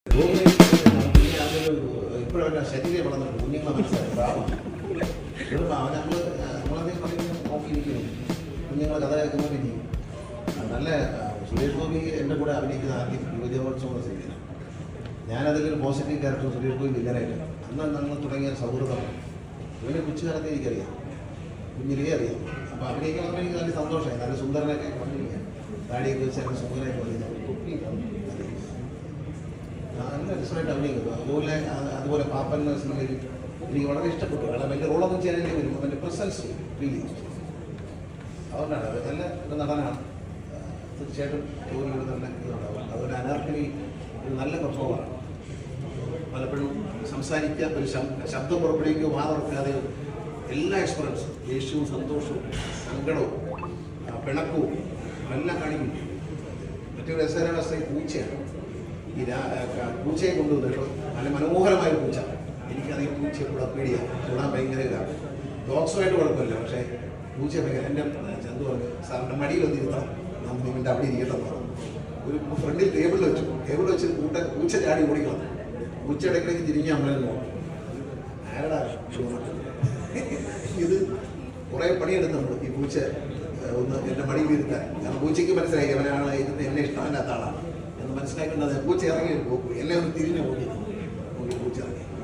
ഇപ്പോഴവരുടെ ശരീരം വളർന്നിട്ട് കുഞ്ഞുങ്ങളെ മനസ്സിലാക്കി പാവം എളുപ്പം അവൻ നമ്മൾ നമ്മളതേ പറയുന്നത് നോക്കിയിരിക്കുന്നു കുഞ്ഞുങ്ങളെ കഥ കേൾക്കുന്നവരിക്കും നല്ല ആ, സുരേഷ് ഗോപി എൻ്റെ കൂടെ അഭിനയിക്കുന്ന ആദ്യം യുവജനോത്സവ സിനിമ ഞാനതിലൊരു പോസിറ്റീവ് ക്യാരക്ടർ സുരേഷ് ഗോപി വില്ലനായിട്ട് അന്ന് നമ്മൾ തുടങ്ങിയ സൗഹൃദം ഇവനെ കൊച്ചുകാലത്തെ എനിക്കറിയാം കുഞ്ഞിലേ അറിയാം അപ്പോൾ അഭിനയിക്കാൻ വന്നപ്പോൾ എനിക്ക് നല്ല സന്തോഷമായി നല്ല സുന്ദരനൊക്കെ കൊണ്ടിരിക്കുകയാണ് താടിയൊക്കെ വെച്ച് നല്ല സുന്ദരനായി കൊണ്ടിരിക്കുന്നത് കുട്ടി ആ, നല്ല രസമായിട്ട് അഭിനയിക്കുന്നു അതുപോലെ ആ- അതുപോലെ പാപ്പൻ എന്ന സിനിമയിൽ എനിക്ക് വളരെ ഇഷ്ടപ്പെട്ടു കാരണം വലിയ റോളൊന്നും ചെയ്യാനില്ല വരും അവൻ്റെ പ്രസൻസ് ഫീൽ ചെയ്തു അതുകൊണ്ടാണ് അത് നല്ല ഒരു നടനാണ് ആ, തീർച്ചയായിട്ടും ജോലിയുടെ നല്ല ഇതുണ്ടാവും അതുപോലെ അനാർക്കലി ഒരു നല്ല പെർഫോമറാണ് പലപ്പോഴും സംസാരിക്കുക ഒരു ശബ്- ശബ്ദം പുറപ്പെടുവിക്കുക വാ തുറക്കാതെ എല്ലാ എക്സ്പീരിയൻസും ദേഷ്യവും സന്തോഷവും സങ്കടവും ആ, പിണക്കവും എല്ലാം കാണിക്കും മറ്റൊരു രസകരാവസ്ഥ ഈ പൂച്ചയാണ് ഈ രാ- ആ, ക- പൂച്ചയെ കൊണ്ടുവന്നു കേട്ടോ നല്ല മനോഹരമായ ഒരു പൂച്ച എനിക്കത് ഈ പൂച്ചയെ കൂടെ പേടിയാണ് തൊടാൻ ഭയങ്കര ഇതാണ് ഡോഗ്സുമായിട്ട് കുഴപ്പമില്ല പക്ഷേ പൂച്ച ഭയങ്കര എൻ്റെ ചന്തു പറഞ്ഞു സാറിൻ്റെ മടിയിൽ വന്ന് ഇരുത്താം നമ്മൾ ഇവൻ്റെ അവിടെ ഇരിക്കട്ടെ എന്ന് പറഞ്ഞു. ഒരു ഫ്രണ്ടിൽ ടേബിളിൽ വെച്ചു ടേബിളിൽ വെച്ച് കൂട്ട പൂച്ച ചാടി ഓടിക്കണം പൂച്ച ഇടയ്ക്കിടയ്ക്ക് തിരിഞ്ഞ് നമ്മളെ നോക്കും ആരടാ ഇത് കുറേ പണിയെടുത്ത് നമ്മൾ ഈ പൂച്ച ഏഹ്, ഒന്ന് എൻ്റെ മടിയിൽ ഇരുത്താൻ കാരണം പൂച്ചയ്ക്ക് മനസ്സിലായി അവനാണ് ഇരുന്ന് എന്നെ ഇഷ്ടമല്ലാത്ത ആളാണ് എന്ന് മനസ്സിലാക്കേണ്ടത് പൂച്ച ഇറങ്ങി ഒരു പോക്ക് എന്നെ ഒന്ന് തിരിഞ്ഞു നോക്കി നോക്കി പൂച്ച ഇറങ്ങി